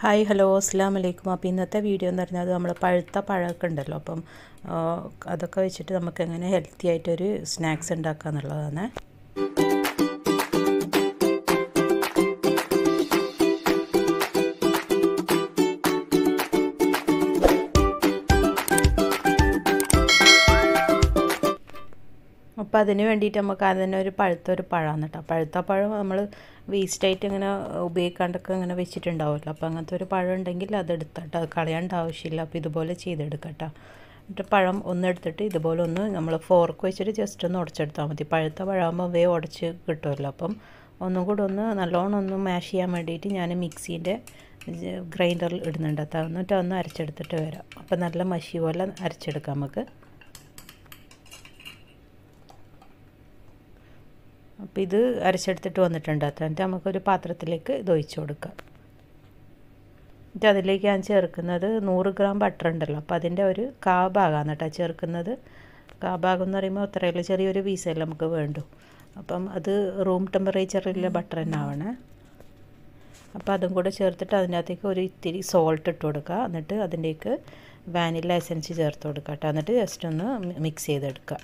hi hello അസ്സാം വലൈക്കും അപ്പോൾ ഇന്നത്തെ വീഡിയോ എന്ന് പറഞ്ഞാൽ നമ്മൾ പഴുത്ത പഴമൊക്കെ ഉണ്ടല്ലോ അപ്പം ആ, അതൊക്കെ വെച്ചിട്ട് നമുക്ക് എങ്ങനെ ഹെൽത്തി ആയിട്ടൊരു സ്നാക്സ് ഉണ്ടാക്കുക എന്നുള്ളതാണ് അപ്പോൾ അതിന് വേണ്ടിയിട്ട് നമുക്ക് അതിന് ഒരു പഴുത്ത ഒരു പഴമാണ് കേട്ടോ പഴുത്ത പഴം നമ്മൾ വേസ്റ്റായിട്ട് ഇങ്ങനെ ഉപയോഗിക്കാണ്ടൊക്കെ ഇങ്ങനെ വെച്ചിട്ടുണ്ടാവുമല്ലോ അപ്പോൾ അങ്ങനത്തെ ഒരു പഴം ഉണ്ടെങ്കിൽ അത് എടുത്തിട്ട് അത് കളയേണ്ട ആവശ്യമില്ല അപ്പോൾ ഇതുപോലെ ചെയ്തെടുക്കാം കേട്ടോ എന്നിട്ട് പഴം ഒന്നെടുത്തിട്ട് ഇതുപോലെ ഒന്ന് നമ്മൾ ഫോർക്ക് വെച്ചിട്ട് ജസ്റ്റ് ഒന്ന് ഉടച്ചെടുത്താൽ മതി പഴുത്ത പഴമാകുമ്പോൾ വേ ഉടച്ച് കിട്ടുമല്ലോ അപ്പം ഒന്നും കൂടെ ഒന്ന് നല്ലോണം ഒന്ന് മാഷ് ചെയ്യാൻ വേണ്ടിയിട്ട് ഞാൻ മിക്സീൻ്റെ ഗ്രൈൻഡറിൽ ഇടുന്നുണ്ട് കേട്ടോ എന്നിട്ട് ഒന്ന് അരച്ചെടുത്തിട്ട് വരാം അപ്പോൾ നല്ല മഷി പോലെ അരച്ചെടുക്കാം നമുക്ക് അപ്പോൾ ഇത് അരച്ചെടുത്തിട്ട് വന്നിട്ടുണ്ട് എന്നിട്ട് നമുക്കൊരു പാത്രത്തിലേക്ക് ഇത് ഒഴിച്ച് കൊടുക്കാം എന്നിട്ട് അതിലേക്ക് ഞാൻ ചേർക്കുന്നത് നൂറ് ഗ്രാം ബട്ടർ ഉണ്ടല്ലോ അപ്പോൾ അതിൻ്റെ ഒരു കാ ഭാഗമാണ് കേട്ടോ ചേർക്കുന്നത് കാ ഭാഗം എന്ന് പറയുമ്പോൾ അത്രയല്ല ചെറിയൊരു പീസല്ലേ നമുക്ക് വേണ്ടു അപ്പം അത് റൂം ടെമ്പറേച്ചറിലെ ബട്ടർ തന്നെ ആവണേ അപ്പോൾ അതും കൂടെ ചേർത്തിട്ട് അതിനകത്തേക്ക് ഒരു ഇത്തിരി സോൾട്ട് ഇട്ട് കൊടുക്കുക എന്നിട്ട് അതിലേക്ക് വാനില എസൻസ് ചേർത്ത് കൊടുക്കുക കേട്ടോ എന്നിട്ട് ജസ്റ്റ് ഒന്ന് മിക്സ് ചെയ്തെടുക്കുക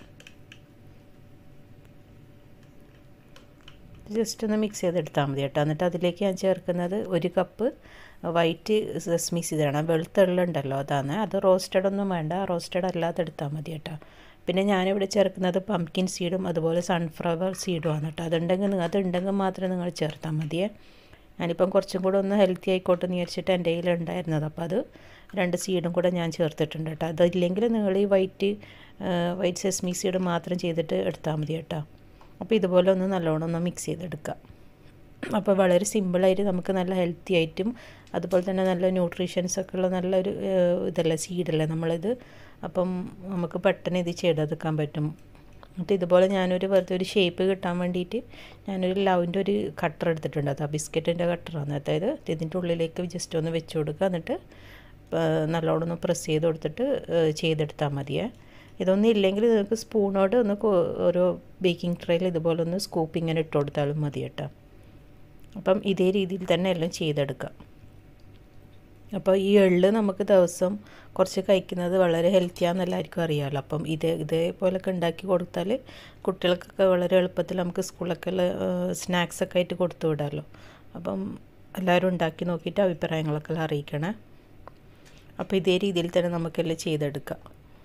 ജസ്റ്റ് ഒന്ന് മിക്സ് ചെയ്തെടുത്താൽ മതി കേട്ടോ എന്നിട്ട് അതിലേക്ക് ഞാൻ ചേർക്കുന്നത് ഒരു കപ്പ് വൈറ്റ് സെസ്മി സീഡാണ് വെളുത്തുള്ളുണ്ടല്ലോ അതാണ് അത് റോസ്റ്റഡ് ഒന്നും വേണ്ട റോസ്റ്റഡ് അല്ലാതെ എടുത്താൽ മതി കേട്ടോ പിന്നെ ഞാനിവിടെ ചേർക്കുന്നത് പംകിൻ സീഡും അതുപോലെ സൺഫ്ലവർ സീഡുമാണ് കേട്ടോ അതുണ്ടെങ്കിൽ അതുണ്ടെങ്കിൽ മാത്രം നിങ്ങൾ ചേർത്താൽ മതിയേ ഞാനിപ്പം കുറച്ചും കൂടെ ഒന്ന് ഹെൽത്തി ആയിക്കോട്ടെ എന്ന് വിചാരിച്ചിട്ട് എൻ്റെ കയ്യിൽ ഉണ്ടായിരുന്നത് അപ്പോൾ അത് രണ്ട് സീഡും കൂടെ ഞാൻ ചേർത്തിട്ടുണ്ട് കേട്ടോ അതില്ലെങ്കിൽ നിങ്ങൾ ഈ വൈറ്റ് വൈറ്റ് സെസ്മി സീഡ് മാത്രം ചെയ്തിട്ട് എടുത്താൽ മതി കേട്ടോ അപ്പോൾ ഇതുപോലെ ഒന്ന് നല്ലോണം ഒന്ന് മിക്സ് ചെയ്തെടുക്കുക അപ്പോൾ വളരെ സിമ്പിളായിട്ട് നമുക്ക് നല്ല ഹെൽത്തി ആയിട്ടും അതുപോലെ തന്നെ നല്ല ന്യൂട്രീഷൻസ് ഒക്കെ ഉള്ള നല്ലൊരു ഇതല്ലേ സീഡല്ലേ നമ്മളിത് അപ്പം നമുക്ക് പെട്ടെന്ന് ഇത് ചെയ്തെടുക്കാൻ പറ്റും എന്നിട്ട് ഇതുപോലെ ഞാനൊരു വെറുതെ ഒരു ഷേപ്പ് കിട്ടാൻ വേണ്ടിയിട്ട് ഞാനൊരു ലവിൻ്റെ ഒരു കട്ടർ എടുത്തിട്ടുണ്ട് അത് ആ ബിസ്ക്കറ്റിൻ്റെ കട്ടറാണ് അതായത് ഇതിൻ്റെ ഉള്ളിലേക്ക് ജസ്റ്റ് ഒന്ന് വെച്ച് കൊടുക്കുക എന്നിട്ട് നല്ലോണം ഒന്ന് പ്രസ് ചെയ്ത് കൊടുത്തിട്ട് ചെയ്തെടുത്താൽ മതിയേ ഇതൊന്നും ഇല്ലെങ്കിൽ നിങ്ങൾക്ക് സ്പൂണോട് ഒന്ന് ഓരോ ബേക്കിംഗ് ട്രേയിൽ ഇതുപോലെ ഒന്ന് സ്കൂപ്പ് ഇങ്ങനെ ഇട്ട് കൊടുത്താലും മതി കേട്ടോ അപ്പം ഇതേ രീതിയിൽ തന്നെ എല്ലാം ചെയ്തെടുക്കാം അപ്പോൾ ഈ എള്ള് നമുക്ക് ദിവസം കുറച്ച് കഴിക്കുന്നത് വളരെ ഹെൽത്തിയാണെന്ന് എല്ലാവർക്കും അറിയാമല്ലോ അപ്പം ഇതേ ഇതേപോലൊക്കെ ഉണ്ടാക്കി കൊടുത്താൽ കുട്ടികൾക്കൊക്കെ വളരെ എളുപ്പത്തിൽ നമുക്ക് സ്കൂളൊക്കെ സ്നാക്സൊക്കെ ആയിട്ട് കൊടുത്തു വിടാമല്ലോ അപ്പം എല്ലാവരും ഉണ്ടാക്കി നോക്കിയിട്ട് അഭിപ്രായങ്ങളൊക്കെ അറിയിക്കണേ അപ്പോൾ ഇതേ രീതിയിൽ തന്നെ നമുക്കെല്ലാം ചെയ്തെടുക്കാം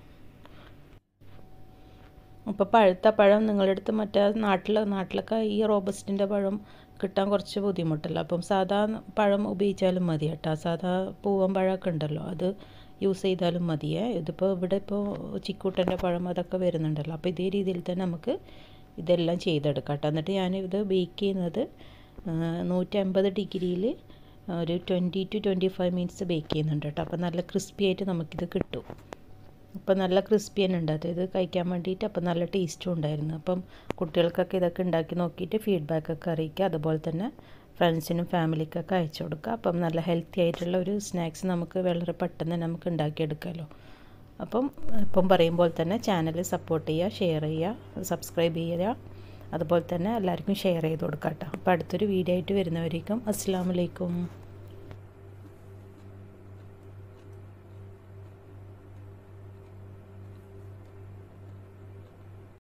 അപ്പോൾ പഴുത്ത പഴം നിങ്ങളുടെ അടുത്ത് മറ്റേ നാട്ടിൽ നാട്ടിലൊക്കെ ഈ റോബസ്റ്റിൻ്റെ പഴം കിട്ടാൻ കുറച്ച് ബുദ്ധിമുട്ടല്ല അപ്പം സാധാ പഴം ഉപയോഗിച്ചാലും മതി കേട്ടോ സാധാ പൂവൻ പഴമൊക്കെ ഉണ്ടല്ലോ അത് യൂസ് ചെയ്താലും മതിയേ ഇതിപ്പോൾ ഇവിടെ ഇപ്പോൾ ചിക്കൂട്ടൻ്റെ പഴം അതൊക്കെ വരുന്നുണ്ടല്ലോ അപ്പോൾ ഇതേ രീതിയിൽ തന്നെ നമുക്ക് ഇതെല്ലാം ചെയ്തെടുക്കാം കേട്ടോ എന്നിട്ട് ഞാൻ ഇത് ബേക്ക് ചെയ്യുന്നത് നൂറ്റമ്പത് ഡിഗ്രിയിൽ ഒരു twenty two twenty five minutes bake ചെയ്യുന്നുണ്ട് കേട്ടോ അപ്പോൾ നല്ല ക്രിസ്പി ആയിട്ട് നമുക്കിത് കിട്ടും അപ്പം നല്ല ക്രിസ്പി തന്നെ ഉണ്ട് അതായത് കഴിക്കാൻ വേണ്ടിയിട്ട് അപ്പം നല്ല ടേസ്റ്റും ഉണ്ടായിരുന്നു അപ്പം കുട്ടികൾക്കൊക്കെ ഇതൊക്കെ ഉണ്ടാക്കി നോക്കിയിട്ട് ഫീഡ്ബാക്കൊക്കെ അറിയിക്കുക അതുപോലെ തന്നെ ഫ്രണ്ട്സിനും ഫാമിലിക്കൊക്കെ അയച്ചു കൊടുക്കുക അപ്പം നല്ല ഹെൽത്തി ആയിട്ടുള്ള ഒരു സ്നാക്സ് നമുക്ക് വളരെ പെട്ടെന്ന് നമുക്ക് ഉണ്ടാക്കിയെടുക്കാമല്ലോ അപ്പം ഇപ്പം പറയുമ്പോൾ തന്നെ ചാനൽ സപ്പോർട്ട് ചെയ്യുക ഷെയർ ചെയ്യുക സബ്സ്ക്രൈബ് ചെയ്യുക അതുപോലെ തന്നെ എല്ലാവർക്കും ഷെയർ ചെയ്ത് കൊടുക്കാം കേട്ടോ അപ്പോൾ അടുത്തൊരു വീഡിയോ ആയിട്ട് വരുന്നവരേക്കും അസ്സാം വലൈക്കും